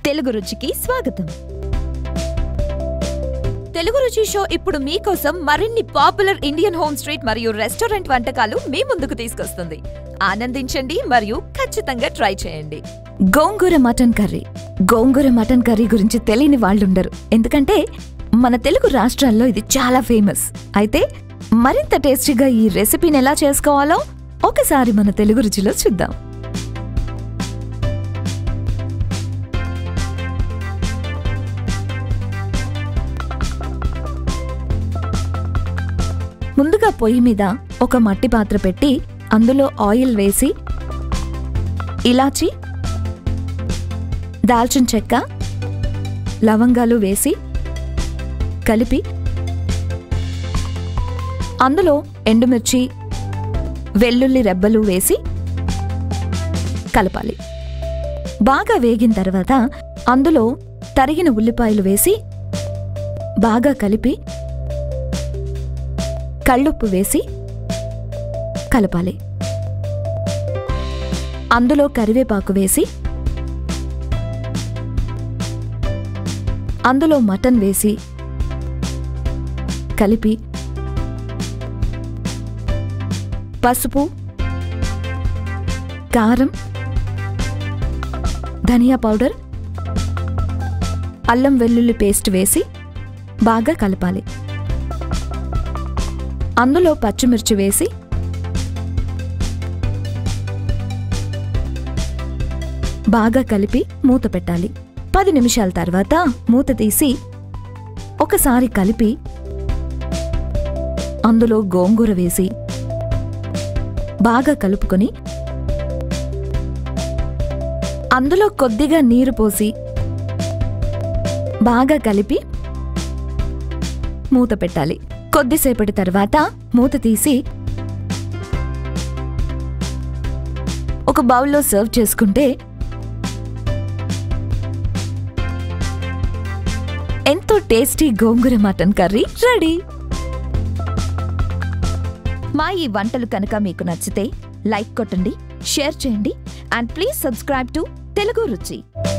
తెలుగు రుచికి స్వాగతం తెలుగు రుచి షో ఇప్పుడు మీకోసం మరిన్ని పాపులర్ ఇండియన్ హోమ్ స్ట్రీట్ మరియు రెస్టారెంట్ వంటకాలు మీ ముందుకు తీసుకొస్తుంది ఆనందించండి మరియు ఖచ్చితంగా ట్రై చేయండి gongura mutton curry gongura mutton curry గురించి తెలియని వాళ్ళుండరు ఎందుకంటే మన తెలుగు రాష్ట్రాల్లో ఇది చాలా ఫేమస్ అయితే మరింత టేస్టీగా ఈ రెసిపీని ఎలా చేసుకోవాలో ఒకసారి మన తెలుగు రుచిలో చూద్దాం ముందుగా పొయ్యి మీద ఒక మట్టి పాత్ర పెట్టి అందులో ఆయిల్ వేసి ఇలాచి దాల్చిన చెక్క లవంగాలు వేసి కలిపి అందులో ఎండుమిర్చి వెల్లుల్లి రెబ్బలు వేసి కలపాలి బాగా వేగిన తర్వాత అందులో తరిగిన ఉల్లిపాయలు వేసి బాగా కలిపి కళ్ళుప్పు వేసి కలపాలి అందులో కరివేపాకు వేసి అందులో మటన్ వేసి కలిపి పసుపు కారం ధనియా పౌడర్ అల్లం వెల్లుల్లి పేస్ట్ వేసి బాగా కలపాలి అందులో పచ్చిమిర్చి వేసి బాగా కలిపి మూత పెట్టాలి పది నిమిషాల తర్వాత మూత తీసి ఒకసారి కలిపి అందులో గోంగూర వేసి బాగా కలుపుకొని అందులో కొద్దిగా నీరు పోసి బాగా కలిపి మూత పెట్టాలి కొద్దిసేపటి తర్వాత మూత తీసి ఒక బౌల్లో సర్వ్ చేసుకుంటే ఎంతో tasty gongura mutton curry ready మా ఈ వంటలు కనుక మీకు నచ్చితే లైక్ కొట్టండి షేర్ చేయండి and please subscribe to Telugu రుచి